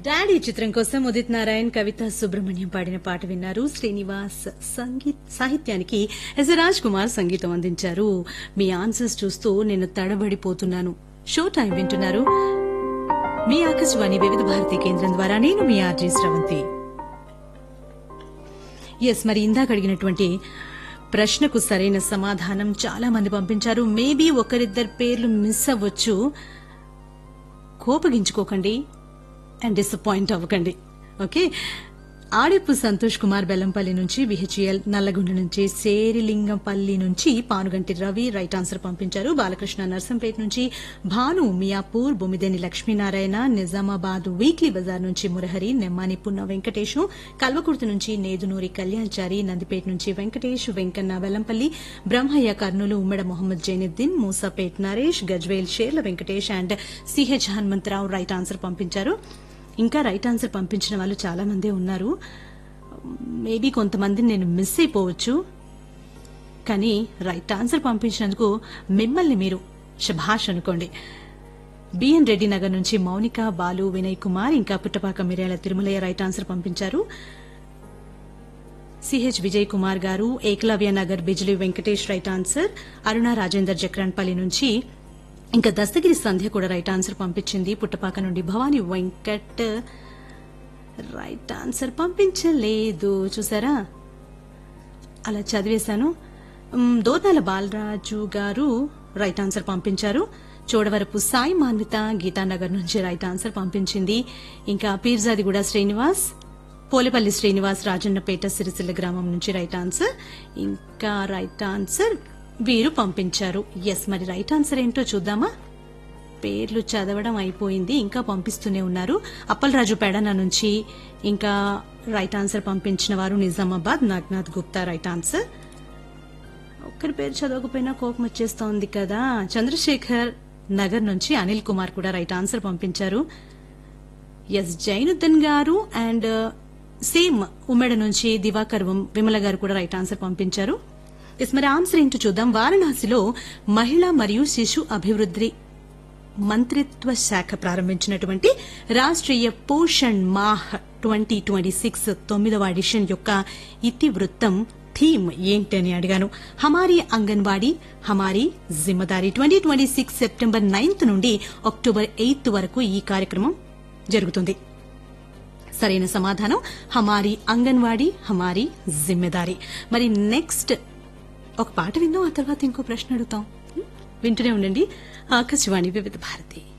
daddy చిత్రం కోసం ఉదిత్ నారాయణ్ కవిత సుబ్రహ్మణ్యం పాడిన పాట విన్నారు శ్రీనివాస్ సంగీత్ సాహిత్యానికి ఎస్ రాజ్ కుమార్ సంగీతం అందించారు మీ ఆన్సర్స్ చూస్తూ నేను తడబడిపోతున్నాను షో టైం వింటున్నారు మీ ఆకాశవాణి వివిధ భారతి కేంద్రం ద్వారా నేను మీ ఆర్జీ స్రవంతి ఎస్ మరి ఇందాక అడిగినటువంటి ప్రశ్నకు సరైన సమాధానం చాలా మంది పంపించారు మేబీ ఒకరిద్దరు పేర్లు మిస్ అవ్వచ్చు కోపగించుకోకండి అండ్ డిసప్పాయింట్ అవ్వకండి ఓకే ఆడిపు సంతోష్ కుమార్ బెల్లంపల్లి నుంచి విహెచ్ఎల్ నల్లగొండ నుంచి సేరిలింగంపల్లి నుంచి పానుగంటి రవి రైట్ ఆన్సర్ పంపించారు బాలకృష్ణ నర్సంపేట నుంచి భాను మియాపూర్ బొమ్మిదేని లక్ష్మీనారాయణ నిజామాబాద్ వీక్లీ బజార్ నుంచి మురహరి నెమ్మాని పున్న వెంకటేశు కల్వకుర్తి నుంచి నేదునూరి కళ్యాణ్చారి నందిపేట నుంచి వెంకటేష్ వెంకన్న వెల్లంపల్లి బ్రహ్మయ్య కర్నూలు ఉమ్మడ మొహమ్మద్ జైనుద్దీన్ మూసాపేట్ నరేష్ గజ్వేల్ షేర్ల Venkatesh and CH Hanumantharao right answer పంపించారు ఇంకా రైట్ ఆన్సర్ పంపించిన వాళ్ళు చాలా మందే ఉన్నారు మేబీ కొంతమందిని నేను మిస్ అయిపోవచ్చు కానీ రైట్ ఆన్సర్ పంపించినందుకు మిమ్మల్ని మీరు శభాష్ అనుకోండి బిఎన్ రెడ్డి నగర్ నుంచి మౌనిక బాలు వినయ్ కుమార్ ఇంకా పుట్టపాక మిర్యాల తిరుమలయ్య రైట్ ఆన్సర్ పంపించారు సిహెచ్ విజయ్ కుమార్ గారు ఏకలవ్య నగర్ బిజ్లీ వెంకటేష్ రైట్ ఆన్సర్ అరుణ రాజేందర్ జక్రాన్పల్లి నుంచి ఇంకా దస్తగిరి సంధ్య కూడా రైట్ ఆన్సర్ పంపించింది పుట్టపాక నుండి భవానీ వెంకట్ రైట్ ఆన్సర్ పంపించలేదు చూసారా అలా చదివేశాను మ్, దోర్నాల బాలరాజు గారు రైట్ ఆన్సర్ పంపించారు చోడవరపు సాయి మాన్విత గీతానగర్ నుంచి రైట్ ఆన్సర్ పంపించింది ఇంకా పీర్జాదిగూడ శ్రీనివాస్ పోలేపల్లి శ్రీనివాస్ రాజన్నపేట సిరిసిల్ల గ్రామం నుంచి రైట్ ఆన్సర్ ఇంకా రైట్ ఆన్సర్ వీరు పంపించారు ఎస్ మరి రైట్ ఆన్సర్ ఏంటో చూద్దామా పేర్లు చదవడం అయిపోయింది ఇంకా పంపిస్తూనే ఉన్నారు అప్పలరాజు పెడన నుంచి ఇంకా రైట్ ఆన్సర్ పంపించిన వారు నిజామాబాద్ నాగ్నాథ్ గుప్తా రైట్ ఆన్సర్ ఒక్కరి పేరు చదవకపోయినా కోపం వచ్చేస్తోంది కదా చంద్రశేఖర్ నగర్ నుంచి అనిల్ కుమార్ కూడా రైట్ ఆన్సర్ పంపించారు ఎస్ జైనుద్దన్ గారు అండ్ సేమ్ ఉమ్మెడ నుంచి దివాకర్ వం- విమల గారు కూడా రైట్ ఆన్సర్ పంపించారు ఎస్ మరి ఆన్సర్ ఏంటో చూద్దాం వారణాసిలో మహిళా మరియు శిశు అభివృద్ది మంత్రిత్వ శాఖ ప్రారంభించినటువంటి Rashtriya Poshan Maah twenty twenty six తొమ్మిదవ ఎడిషన్ యొక్క ఇతివృత్తం థీమ్ ఏంటని అడిగాను హమారీ అంగన్వాడీ హమారీ జిమ్మదారీ twenty twenty six September ninth నుండి అక్టోబర్ ఎయిత్ వరకు ఈ కార్యక్రమం జరుగుతుంది సరైన సమాధానం హమారీ అంగన్వాడీ హమారీ జిమ్మెదారీ మరి నెక్స్ట్ ఒక పాట విందాం ఆ తర్వాత ఇంకో ప్రశ్న అడుగుతాం వింటూనే ఉండండి ఆకాశవాణి వివిధ భారతి